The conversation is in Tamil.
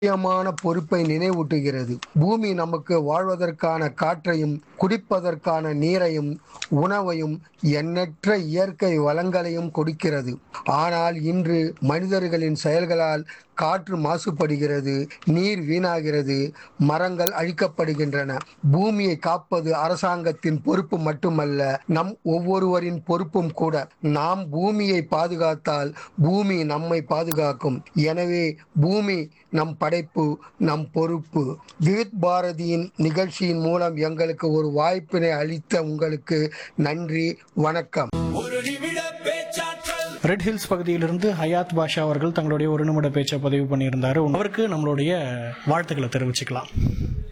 முக்கியமான பொறுப்பை நினைவூட்டுகிறது பூமி நமக்கு வாழ்வதற்கான காற்றையும் குடிப்பதற்கான நீரையும் உணவையும் எண்ணற்ற இயற்கை வளங்களையும் கொடுக்கிறது ஆனால் இன்று மனிதர்களின் செயல்களால் காற்று மாசுபடுகிறது நீர் வீணாகிறது மரங்கள் அழிக்கப்படுகின்றன பூமியை காப்பது அரசாங்கத்தின் பொறுப்பு மட்டுமல்ல நம் ஒவ்வொருவரின் பொறுப்பும் கூட நாம் பூமியை பாதுகாத்தால் பூமி நம்மை பாதுகாக்கும் எனவே பூமி நம் படைப்பு நம் பொறுப்பு விவித் பாரதியின் நிகழ்ச்சியின் மூலம் எங்களுக்கு ஒரு வாய்ப்பினை அளித்த உங்களுக்கு நன்றி வணக்கம் ஒரு நிமிட பேச்சாற்றல் ரெட் ஹில்ஸ் பகுதியிலிருந்து ஹயாத் பாஷா அவர்கள் தங்களுடைய ஒரு நிமிட பேச்சை பதிவு பண்ணியிருந்தாரு அவருக்கு நம்மளுடைய வாழ்த்துக்களை தெரிவிச்சுக்கலாம்